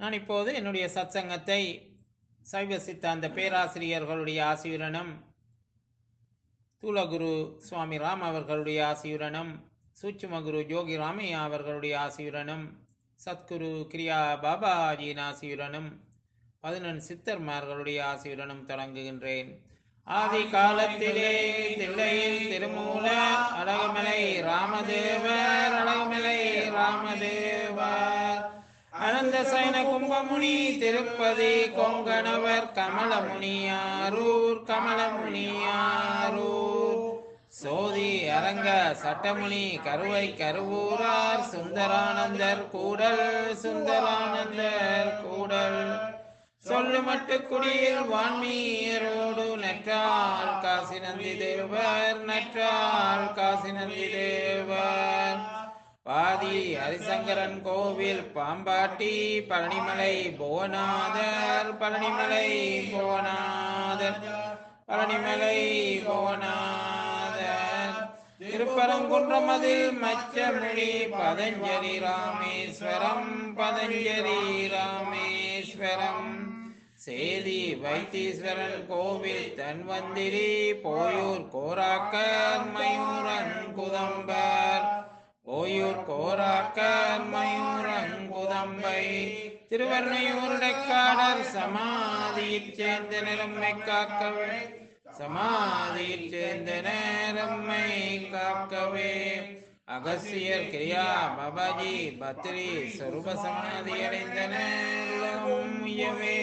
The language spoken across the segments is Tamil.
நான் இப்போது என்னுடைய சத்சங்கத்தை சைவ சித்தாந்த பேராசிரியர்களுடைய ஆசியுடனும் தூலகுரு சுவாமி ராம் அவர்களுடைய ஆசியுடனும் சூட்சுமகுரு ஜோகி ராமையா அவர்களுடைய ஆசியுடனும் சத்குரு கிரியா பாபாஜியின் ஆசியுடனும் பதினெண் சித்தர்மார்களுடைய ஆசியுடனும் தொடங்குகின்றேன் ஆதி காலத்திலே தில்லையில் திருமூல அழகுமலை ராமதேவர் அழகுமலை ராமதேவர் அனந்த சைன கும்பமுனி திருப்பதி கொங்கணவர் கமலமுனியாரூர் கமலமுனியாரூர் சோதி அரங்க சட்டமுனி கருவை கருவூரார் சுந்தரானந்தர் கூடல் சுந்தரானந்தர் கூடல் சொல்லு மட்டு குடியில் வான்மீரோடு நற்றால் காசி நந்தி தேவர் நற்றால் காசி நந்தி தேவர் பாதி ஹரிசங்கரன் கோவில் பாம்பாட்டி பழனிமலை புவனாதர் பழனிமலை புவனாதர் பழனிமலை புவனாதர் திருப்பரங்குன்றமதில் மச்சமொழி பதஞ்சலி ராமேஸ்வரம் பதஞ்சலி ராமேஸ்வரம் சேதி வைத்தீஸ்வரன் கோவில் தன்வந்திரி போயூர் கோராக்கர் மயூரன் குதம்பர் ஓயூர் கோராக்கர் மயூரன் குதம்பை திருவர்ணையூருடைக்காடர் சமாதியில் சேர்ந்த நிறம்மை காக்கவே சமாதியில் சேர்ந்த நேரம்மை காக்கவே அகசியர் கிரியா பாபாஜி பத்ரி சொரூப சமாதி அடைந்த நேரம் உயவே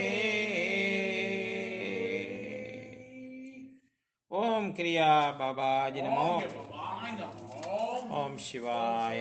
ஓம் கிரியா பாபாஜி நமோ ஓம் சிவாய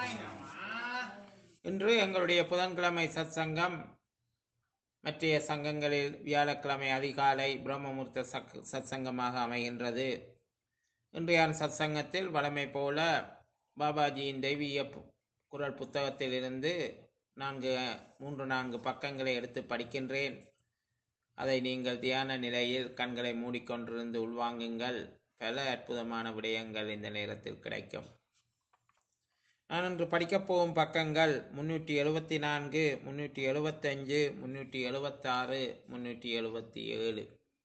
இன்று எங்களுடைய புதன்கிழமை சத் சங்கம் மற்றைய சங்கங்களில் வியாழக்கிழமை அதிகாலை பிரம்மமுர்த்த சக் சத் சங்கமாக அமைகின்றது இன்றைய சத் சங்கத்தில் வழமை போல பாபாஜியின் தெய்வீக பு- குரல் புத்தகத்திலிருந்து நான்கு மூன்று நான்கு பக்கங்களை எடுத்து படிக்கின்றேன் அதை நீங்கள் தியான நிலையில் கண்களை மூடிக்கொண்டிருந்து உள்வாங்குங்கள் பல அற்புதமான விடயங்கள் இந்த நேரத்தில் கிடைக்கும் நான் இன்று படிக்கப் போகும் பக்கங்கள் முன்னூற்றி எழுபத்தி நான்கு முன்னூற்றி எழுபத்தஞ்சு முன்னூற்றி எழுபத்தாறு முன்னூற்றி எழுபத்தி ஏழு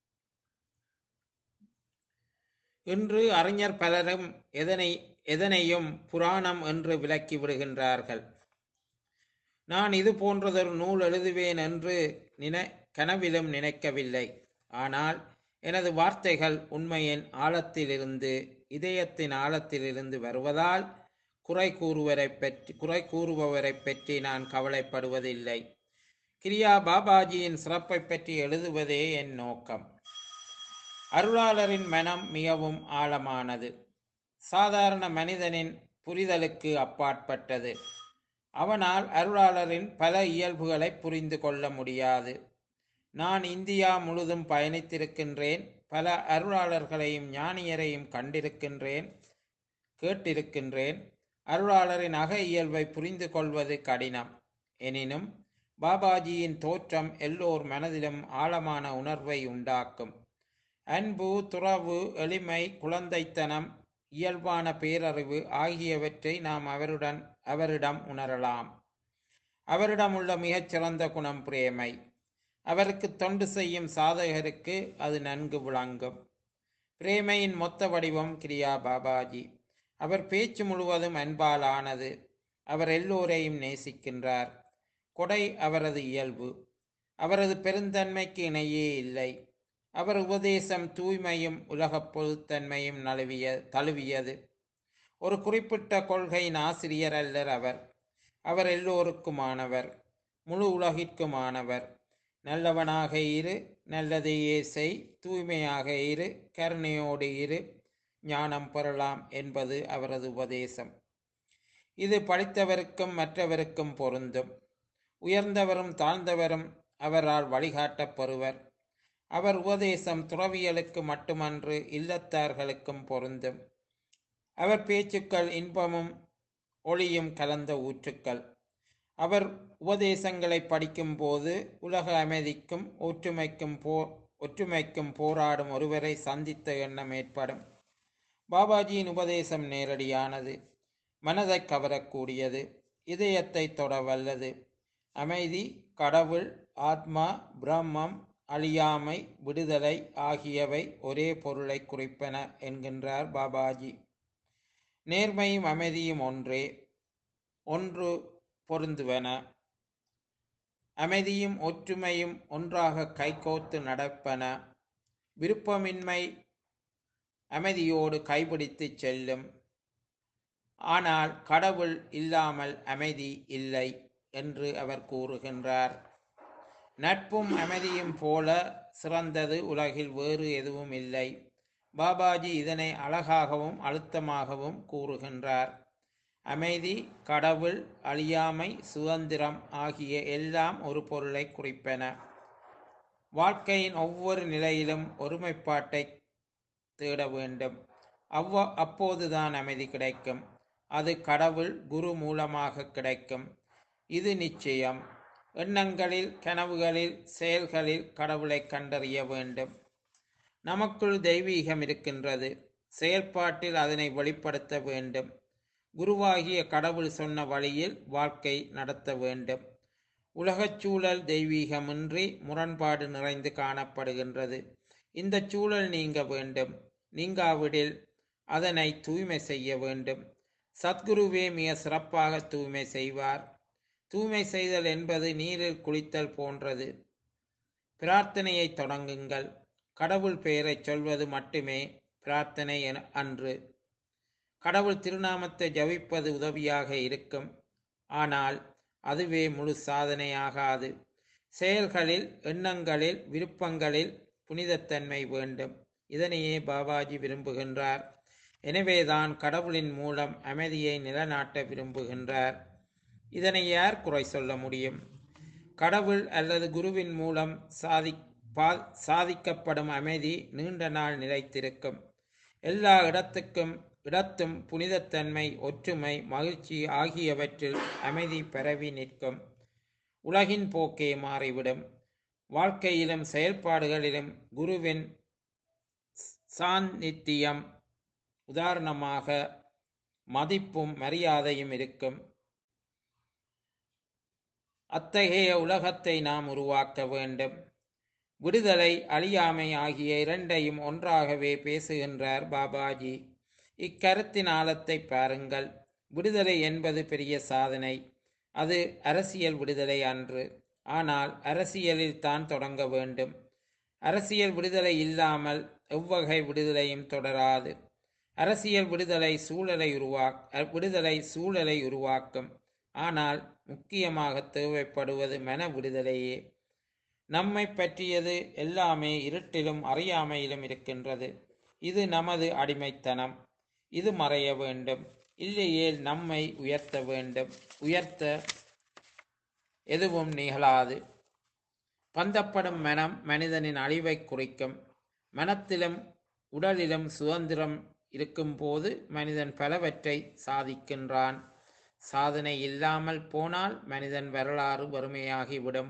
இன்று அறிஞர் பலரும் எதனை எதனையும் புராணம் என்று விலக்கி விடுகின்றார்கள் நான் இது போன்றதொரு நூல் எழுதுவேன் என்று நினை கனவிலும் நினைக்கவில்லை ஆனால் எனது வார்த்தைகள் உண்மையின் ஆழத்திலிருந்து இதயத்தின் ஆழத்திலிருந்து வருவதால் குறை கூறுவரை பற்றி குறை கூறுபவரை பற்றி நான் கவலைப்படுவதில்லை கிரியா பாபாஜியின் சிறப்பை பற்றி எழுதுவதே என் நோக்கம் அருளாளரின் மனம் மிகவும் ஆழமானது சாதாரண மனிதனின் புரிதலுக்கு அப்பாற்பட்டது அவனால் அருளாளரின் பல இயல்புகளை புரிந்து கொள்ள முடியாது நான் இந்தியா முழுதும் பயணித்திருக்கின்றேன் பல அருளாளர்களையும் ஞானியரையும் கண்டிருக்கின்றேன் கேட்டிருக்கின்றேன் அருளாளரின் அக இயல்பை புரிந்து கொள்வது கடினம் எனினும் பாபாஜியின் தோற்றம் எல்லோர் மனதிலும் ஆழமான உணர்வை உண்டாக்கும் அன்பு துறவு எளிமை குழந்தைத்தனம் இயல்பான பேரறிவு ஆகியவற்றை நாம் அவருடன் அவரிடம் உணரலாம் அவரிடம் உள்ள மிகச்சிறந்த குணம் பிரேமை அவருக்கு தொண்டு செய்யும் சாதகருக்கு அது நன்கு விளங்கும் பிரேமையின் மொத்த வடிவம் கிரியா பாபாஜி அவர் பேச்சு முழுவதும் அன்பால் ஆனது அவர் எல்லோரையும் நேசிக்கின்றார் கொடை அவரது இயல்பு அவரது பெருந்தன்மைக்கு இணையே இல்லை அவர் உபதேசம் தூய்மையும் உலகப் பொதுத்தன்மையும் நழுவிய தழுவியது ஒரு குறிப்பிட்ட கொள்கையின் ஆசிரியர் அல்லர் அவர் அவர் எல்லோருக்குமானவர் முழு உலகிற்குமானவர் நல்லவனாக இரு நல்லதையே செய் தூய்மையாக இரு கருணையோடு இரு ஞானம் பெறலாம் என்பது அவரது உபதேசம் இது படித்தவருக்கும் மற்றவருக்கும் பொருந்தும் உயர்ந்தவரும் தாழ்ந்தவரும் அவரால் வழிகாட்டப் பெறுவர் அவர் உபதேசம் துறவியலுக்கு மட்டுமன்று இல்லத்தார்களுக்கும் பொருந்தும் அவர் பேச்சுக்கள் இன்பமும் ஒளியும் கலந்த ஊற்றுக்கள் அவர் உபதேசங்களை படிக்கும்போது உலக அமைதிக்கும் ஒற்றுமைக்கும் போ ஒற்றுமைக்கும் போராடும் ஒருவரை சந்தித்த எண்ணம் ஏற்படும் பாபாஜியின் உபதேசம் நேரடியானது மனதை கவரக்கூடியது இதயத்தை தொட வல்லது அமைதி கடவுள் ஆத்மா பிரம்மம் அழியாமை விடுதலை ஆகியவை ஒரே பொருளை குறிப்பன என்கின்றார் பாபாஜி நேர்மையும் அமைதியும் ஒன்றே ஒன்று பொருந்துவன அமைதியும் ஒற்றுமையும் ஒன்றாக கைகோத்து நடப்பன விருப்பமின்மை அமைதியோடு கைபிடித்து செல்லும் ஆனால் கடவுள் இல்லாமல் அமைதி இல்லை என்று அவர் கூறுகின்றார் நட்பும் அமைதியும் போல சிறந்தது உலகில் வேறு எதுவும் இல்லை பாபாஜி இதனை அழகாகவும் அழுத்தமாகவும் கூறுகின்றார் அமைதி கடவுள் அழியாமை சுதந்திரம் ஆகிய எல்லாம் ஒரு பொருளை குறிப்பன வாழ்க்கையின் ஒவ்வொரு நிலையிலும் ஒருமைப்பாட்டை தேட வேண்டும் அவ்வ அப்போதுதான் அமைதி கிடைக்கும் அது கடவுள் குரு மூலமாக கிடைக்கும் இது நிச்சயம் எண்ணங்களில் கனவுகளில் செயல்களில் கடவுளை கண்டறிய வேண்டும் நமக்குள் தெய்வீகம் இருக்கின்றது செயல்பாட்டில் அதனை வெளிப்படுத்த வேண்டும் குருவாகிய கடவுள் சொன்ன வழியில் வாழ்க்கை நடத்த வேண்டும் உலகச் சூழல் தெய்வீகமின்றி முரண்பாடு நிறைந்து காணப்படுகின்றது இந்த சூழல் நீங்க வேண்டும் நீங்காவிடில் அதனை தூய்மை செய்ய வேண்டும் சத்குருவே மிக சிறப்பாக தூய்மை செய்வார் தூய்மை செய்தல் என்பது நீரில் குளித்தல் போன்றது பிரார்த்தனையை தொடங்குங்கள் கடவுள் பெயரைச் சொல்வது மட்டுமே பிரார்த்தனை என அன்று கடவுள் திருநாமத்தை ஜபிப்பது உதவியாக இருக்கும் ஆனால் அதுவே முழு சாதனையாகாது செயல்களில் எண்ணங்களில் விருப்பங்களில் புனிதத்தன்மை வேண்டும் இதனையே பாபாஜி விரும்புகின்றார் எனவேதான் கடவுளின் மூலம் அமைதியை நிலநாட்ட விரும்புகின்றார் இதனை யார் குறை சொல்ல முடியும் கடவுள் அல்லது குருவின் மூலம் சாதி பா சாதிக்கப்படும் அமைதி நீண்ட நாள் நிலைத்திருக்கும் எல்லா இடத்துக்கும் இடத்தும் புனிதத்தன்மை ஒற்றுமை மகிழ்ச்சி ஆகியவற்றில் அமைதி பரவி நிற்கும் உலகின் போக்கே மாறிவிடும் வாழ்க்கையிலும் செயல்பாடுகளிலும் குருவின் சாநித்தியம் உதாரணமாக மதிப்பும் மரியாதையும் இருக்கும் அத்தகைய உலகத்தை நாம் உருவாக்க வேண்டும் விடுதலை அழியாமை ஆகிய இரண்டையும் ஒன்றாகவே பேசுகின்றார் பாபாஜி இக்கருத்தின் ஆழத்தை பாருங்கள் விடுதலை என்பது பெரிய சாதனை அது அரசியல் விடுதலை அன்று ஆனால் அரசியலில் தான் தொடங்க வேண்டும் அரசியல் விடுதலை இல்லாமல் எவ்வகை விடுதலையும் தொடராது அரசியல் விடுதலை சூழலை உருவா விடுதலை சூழலை உருவாக்கும் ஆனால் முக்கியமாக தேவைப்படுவது மன விடுதலையே நம்மை பற்றியது எல்லாமே இருட்டிலும் அறியாமையிலும் இருக்கின்றது இது நமது அடிமைத்தனம் இது மறைய வேண்டும் இல்லையே நம்மை உயர்த்த வேண்டும் உயர்த்த எதுவும் நிகழாது பந்தப்படும் மனம் மனிதனின் அழிவை குறிக்கும் மனத்திலும் உடலிலும் சுதந்திரம் இருக்கும்போது மனிதன் பலவற்றை சாதிக்கின்றான் சாதனை இல்லாமல் போனால் மனிதன் வரலாறு வறுமையாகிவிடும்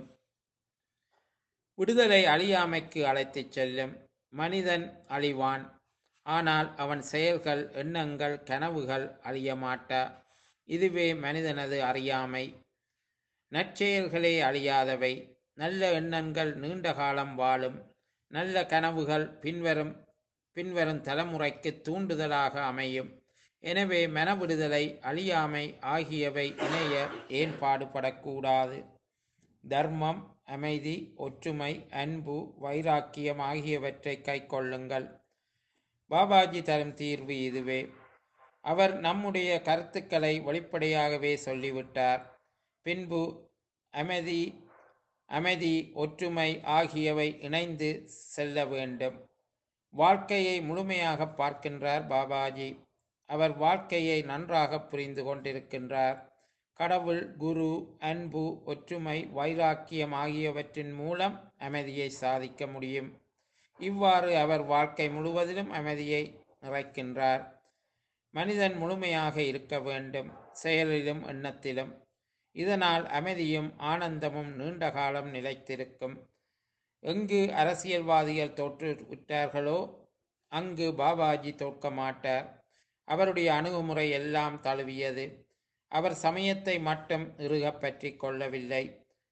விடுதலை அழியாமைக்கு அழைத்துச் செல்லும் மனிதன் அழிவான் ஆனால் அவன் செயல்கள் எண்ணங்கள் கனவுகள் அழிய மாட்டா இதுவே மனிதனது அறியாமை நற்செயல்களே அழியாதவை நல்ல எண்ணங்கள் நீண்ட காலம் வாழும் நல்ல கனவுகள் பின்வரும் பின்வரும் தலைமுறைக்கு தூண்டுதலாக அமையும் எனவே மன விடுதலை அழியாமை ஆகியவை இணைய ஏன் பாடுபடக்கூடாது தர்மம் அமைதி ஒற்றுமை அன்பு வைராக்கியம் ஆகியவற்றை கைக்கொள்ளுங்கள் பாபாஜி தரும் தீர்வு இதுவே அவர் நம்முடைய கருத்துக்களை வெளிப்படையாகவே சொல்லிவிட்டார் பின்பு அமைதி அமைதி ஒற்றுமை ஆகியவை இணைந்து செல்ல வேண்டும் வாழ்க்கையை முழுமையாக பார்க்கின்றார் பாபாஜி அவர் வாழ்க்கையை நன்றாக புரிந்து கொண்டிருக்கின்றார் கடவுள் குரு அன்பு ஒற்றுமை வைராக்கியம் ஆகியவற்றின் மூலம் அமைதியை சாதிக்க முடியும் இவ்வாறு அவர் வாழ்க்கை முழுவதிலும் அமைதியை நிறைக்கின்றார் மனிதன் முழுமையாக இருக்க வேண்டும் செயலிலும் எண்ணத்திலும் இதனால் அமைதியும் ஆனந்தமும் நீண்ட காலம் நிலைத்திருக்கும் எங்கு அரசியல்வாதிகள் தோற்று விட்டார்களோ அங்கு பாபாஜி தோற்க மாட்டார் அவருடைய அணுகுமுறை எல்லாம் தழுவியது அவர் சமயத்தை மட்டும் இறுக பற்றி கொள்ளவில்லை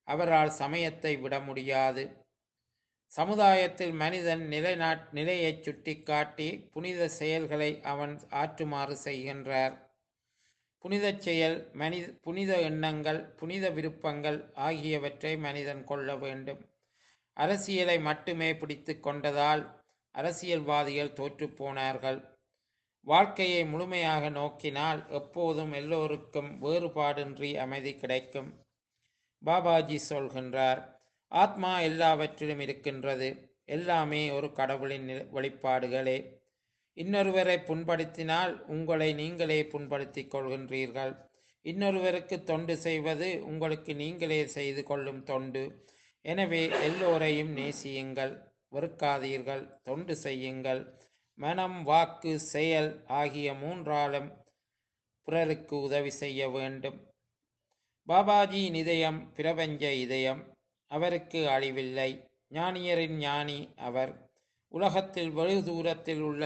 அவரால் சமயத்தை விட முடியாது சமுதாயத்தில் மனிதன் நிலைநாட் நிலையைச் சுட்டிக்காட்டி புனித செயல்களை அவன் ஆற்றுமாறு செய்கின்றார் புனிதச் செயல் மனித புனித எண்ணங்கள் புனித விருப்பங்கள் ஆகியவற்றை மனிதன் கொள்ள வேண்டும் அரசியலை மட்டுமே பிடித்து கொண்டதால் அரசியல்வாதிகள் தோற்றுப்போனார்கள் வாழ்க்கையை முழுமையாக நோக்கினால் எப்போதும் எல்லோருக்கும் வேறுபாடின்றி அமைதி கிடைக்கும் பாபாஜி சொல்கின்றார் ஆத்மா எல்லாவற்றிலும் இருக்கின்றது எல்லாமே ஒரு கடவுளின் நில- வெளிப்பாடுகளே இன்னொருவரை புண்படுத்தினால் உங்களை நீங்களே புண்படுத்திக் கொள்கின்றீர்கள் இன்னொருவருக்கு தொண்டு செய்வது உங்களுக்கு நீங்களே செய்து கொள்ளும் தொண்டு எனவே எல்லோரையும் நேசியுங்கள் வெறுக்காதீர்கள் தொண்டு செய்யுங்கள் மனம் வாக்கு செயல் ஆகிய மூன்றாலும் பிறருக்கு உதவி செய்ய வேண்டும் பாபாஜியின் இதயம் பிரபஞ்ச இதயம் அவருக்கு அழிவில்லை ஞானியரின் ஞானி அவர் உலகத்தில் வெகு தூரத்தில் உள்ள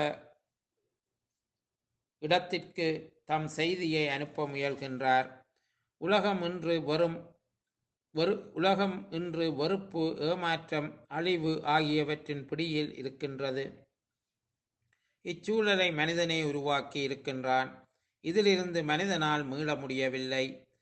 இடத்திற்கு தம் செய்தியை அனுப்ப முயல்கின்றார் உலகம் இன்று வெறும் வெறு உலகம் இன்று வெறுப்பு ஏமாற்றம் அழிவு ஆகியவற்றின் பிடியில் இருக்கின்றது இச்சூழலை மனிதனே உருவாக்கி இருக்கின்றான் இதிலிருந்து மனிதனால் மீள முடியவில்லை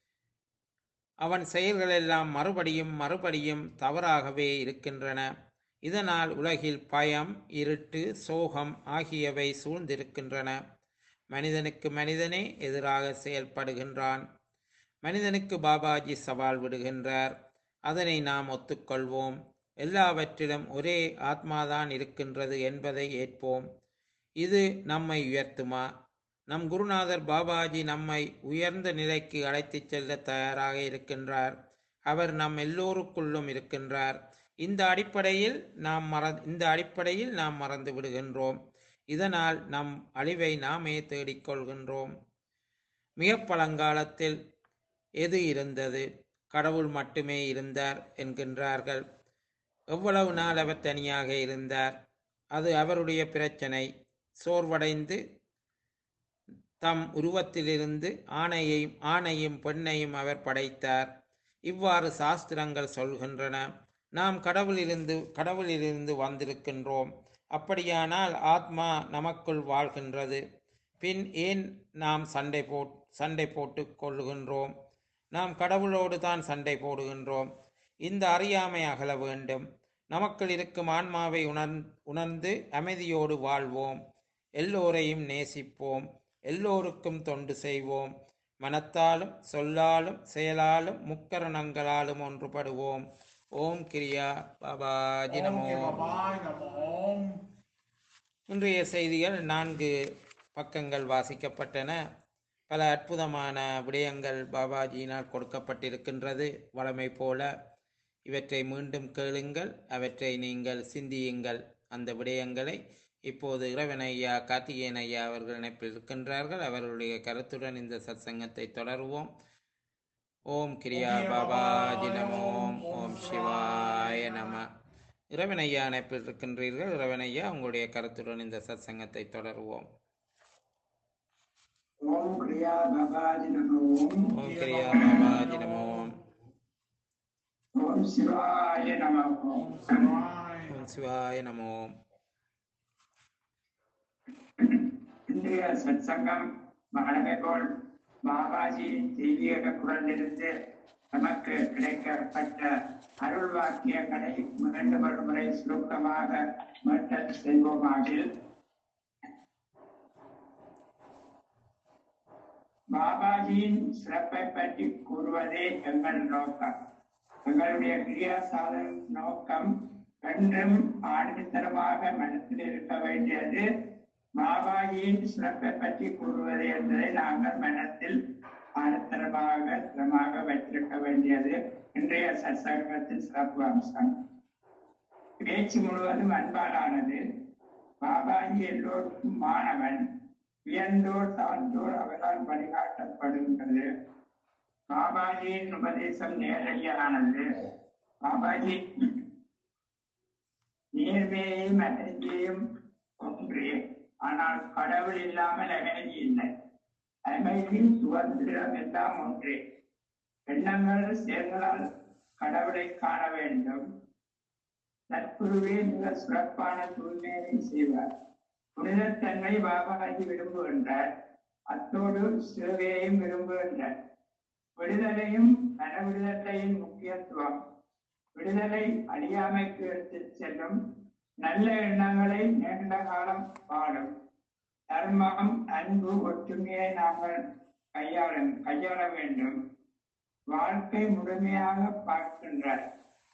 அவன் செயல்களெல்லாம் மறுபடியும் மறுபடியும் தவறாகவே இருக்கின்றன இதனால் உலகில் பயம் இருட்டு சோகம் ஆகியவை சூழ்ந்திருக்கின்றன மனிதனுக்கு மனிதனே எதிராக செயல்படுகின்றான் மனிதனுக்கு பாபாஜி சவால் விடுகின்றார் அதனை நாம் ஒத்துக்கொள்வோம் எல்லாவற்றிலும் ஒரே ஆத்மாதான் இருக்கின்றது என்பதை ஏற்போம் இது நம்மை உயர்த்துமா நம் குருநாதர் பாபாஜி நம்மை உயர்ந்த நிலைக்கு அழைத்துச் செல்ல தயாராக இருக்கின்றார் அவர் நம் எல்லோருக்குள்ளும் இருக்கின்றார் இந்த அடிப்படையில் நாம் மற இந்த அடிப்படையில் நாம் மறந்து விடுகின்றோம் இதனால் நம் அழிவை நாமே தேடிக்கொள்கின்றோம் மிக பழங்காலத்தில் எது இருந்தது கடவுள் மட்டுமே இருந்தார் என்கின்றார்கள் எவ்வளவு நாள் அவர் தனியாக இருந்தார் அது அவருடைய பிரச்சனை சோர்வடைந்து தம் உருவத்திலிருந்து ஆணையையும் ஆணையும் பெண்ணையும் அவர் படைத்தார் இவ்வாறு சாஸ்திரங்கள் சொல்கின்றன நாம் கடவுளிலிருந்து கடவுளிலிருந்து வந்திருக்கின்றோம் அப்படியானால் ஆத்மா நமக்குள் வாழ்கின்றது பின் ஏன் நாம் சண்டை போ சண்டை போட்டு கொள்ளுகின்றோம் நாம் கடவுளோடு தான் சண்டை போடுகின்றோம் இந்த அறியாமை அகல வேண்டும் நமக்குள் இருக்கும் ஆன்மாவை உணர் உணர்ந்து அமைதியோடு வாழ்வோம் எல்லோரையும் நேசிப்போம் எல்லோருக்கும் தொண்டு செய்வோம் மனத்தாலும் சொல்லாலும் செயலாலும் முக்கரணங்களாலும் ஒன்றுபடுவோம் ஓம் கிரியா பாபாஜி ஓம் நமோ கிருபாய் நமோம் இன்றைய செய்திகள் நான்கு பக்கங்கள் வாசிக்கப்பட்டன பல அற்புதமான விடயங்கள் பாபாஜியினால் கொடுக்கப்பட்டிருக்கின்றது வழமை போல இவற்றை மீண்டும் கேளுங்கள் அவற்றை நீங்கள் சிந்தியுங்கள் அந்த விடயங்களை இப்போது இறைவன் ஐயா கார்த்திகேயன் ஐயா அவர்கள் இணைப்பில் இருக்கின்றார்கள் அவர்களுடைய கருத்துடன் இந்த சத்சங்கத்தை தொடருவோம் ஓம் கிரியா பாபாஜி நமோம் ஓம் சிவாய நம இறைவன் ஐயா இணைப்பில் இருக்கின்றீர்கள் இறைவன் ஐயா உங்களுடைய கருத்துடன் இந்த சத்சங்கத்தை தொடருவோம் ஓம் கிரியா பபாஜி நம ஓம் ஓம் கிரியா பாபாஜி நமோம் ஓம் சிவாய நம ஓம் சிவாய் ஓம் சிவாய நமோம் இன்றைய சத்சங்கம் வழமை போல் பாபாஜியின் தெய்வீக குரலிலிருந்து நமக்கு கிடைக்கப்பட்ட அருள் வாக்கியங்களை மீண்டும் ஒரு முறை சுருக்கமாக மீட்டல் செய்வோமாகில் பாபாஜியின் சிறப்பை பற்றி கூறுவதே எங்கள் நோக்கம் எங்களுடைய கிரியா சாதன நோக்கம் என்றும் ஆணித்தரமாக மனத்தில் இருக்க வேண்டியது பாபாஜியின் சிறப்பை பற்றி கூறுவது என்பதை நாங்கள் மனத்தில் ஆணித்தரமாக திறமாக வைத்திருக்க வேண்டியது இன்றைய சத்சங்கத்தின் சிறப்பு அம்சம் பேச்சு முழுவதும் அன்பாலானது பாபாஜி எல்லோருக்கும் மாணவன் உயர்ந்தோர் தாழ்ந்தோர் அவரால் வழிகாட்டப்படுகின்றது பாபாஜியின் உபதேசம் நேரடியானது பாபாஜி நேர்மையையும் அமைதியையும் ஒன்று ஆனால் கடவுள் இல்லாமல் அமைதி இல்லை அமைதி சுதந்திரம் எல்லாம் ஒன்று எண்ணங்கள் செயல்களால் கடவுளை காண வேண்டும் நட்புருவே மிக சிறப்பான தூய்மையை செய்வார் புனிதத்தன்மை பாபாஜி விரும்புகின்றார் அத்தோடு சேவையையும் விரும்புகின்றார் விடுதலையும் மன விடுதலையின் முக்கியத்துவம் விடுதலை அழியாமைக்கு எடுத்துச் செல்லும் நல்ல எண்ணங்களை நீண்ட காலம் வாழும் தர்மம் அன்பு ஒற்றுமையை நாங்கள் கையாள கையாள வேண்டும் வாழ்க்கை முழுமையாக பார்க்கின்றார்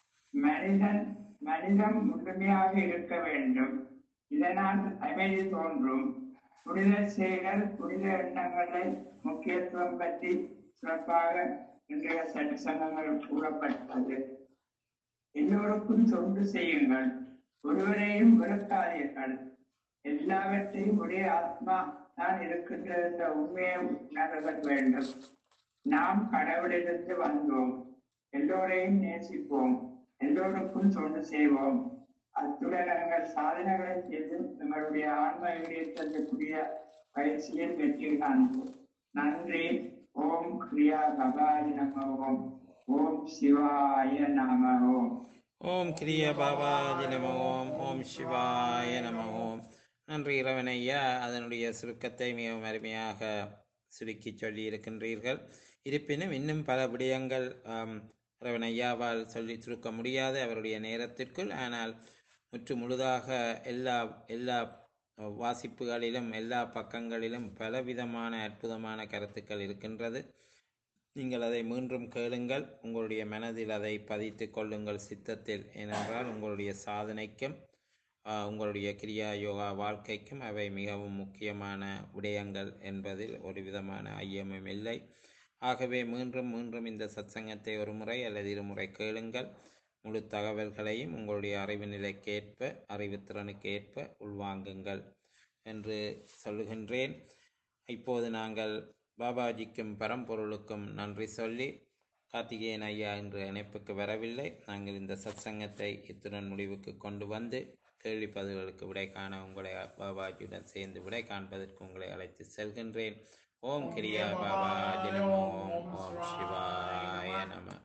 மனிதன் மனிதம் முழுமையாக இருக்க வேண்டும் இதனால் அமைதி தோன்றும் புனித செயல்கள் புனித எண்ணங்களை முக்கியத்துவம் பற்றி சிறப்பாக இன்றைய சற்சங்கங்கள் கூறப்பட்டது எல்லோருக்கும் தொண்டு செய்யுங்கள் ஒருவரையும் வெறுக்காதீர்கள் எல்லாவற்றையும் ஒரே ஆத்மா தான் இருக்கின்றது என்ற உண்மையை உணர்தல் வேண்டும் நாம் கடவுளிலிருந்து வந்தோம் எல்லோரையும் நேசிப்போம் எல்லோருக்கும் தொண்டு செய்வோம் அத்துடன் எங்கள் சாதனைகளை செய்து எங்களுடைய ஆன்ம ஈடேற்றக்கூடிய பயிற்சியில் வெற்றி காண்போம் நன்றி ஓம் கிரியா பகாய நம ஓம் ஓம் சிவாய நம ஓம் ஓம் கிரிய பாபாஜி நம ஓம் ஓம் சிவாய நம ஓம் நன்றி இறைவனையா அதனுடைய சுருக்கத்தை மிகவும் அருமையாக சுருக்கி சொல்லி இருக்கின்றீர்கள் இருப்பினும் இன்னும் பல விடயங்கள் ஆம், இறைவன் ஐயாவால் சொல்லி சுருக்க முடியாது அவருடைய நேரத்திற்குள் ஆனால் முற்று முழுதாக எல்லா எல்லா அஹ், வாசிப்புகளிலும் எல்லா பக்கங்களிலும் பலவிதமான அற்புதமான கருத்துக்கள் இருக்கின்றது நீங்கள் அதை மீண்டும் கேளுங்கள் உங்களுடைய மனதில் அதை பதித்து கொள்ளுங்கள் சித்தத்தில் ஏனென்றால் உங்களுடைய சாதனைக்கும் ஆஹ், உங்களுடைய கிரியா யோகா வாழ்க்கைக்கும் அவை மிகவும் முக்கியமான விடயங்கள் என்பதில் ஒரு விதமான ஐயமும் இல்லை ஆகவே மீண்டும் மீண்டும் இந்த சத்சங்கத்தை ஒரு முறை அல்லது இருமுறை கேளுங்கள் முழு தகவல்களையும் உங்களுடைய அறிவு நிலைக்கேற்ப அறிவுத்திறனுக்கு ஏற்ப உள்வாங்குங்கள் என்று சொல்லுகின்றேன் இப்போது நாங்கள் பாபாஜிக்கும் பரம்பொருளுக்கும் நன்றி சொல்லி கார்த்திகேயன் ஐயா என்ற இணைப்புக்கு வரவில்லை நாங்கள் இந்த சத்சங்கத்தை இத்துடன் முடிவுக்கு கொண்டு வந்து கேள்வி பதில்களுக்கு விடை காண உங்களை பாபாஜியுடன் சேர்ந்து விடை காண்பதற்கு உங்களை அழைத்து செல்கின்றேன் ஓம் கிரியா பாபாஜி நமோ ஓம் ஓம் சிவாய நம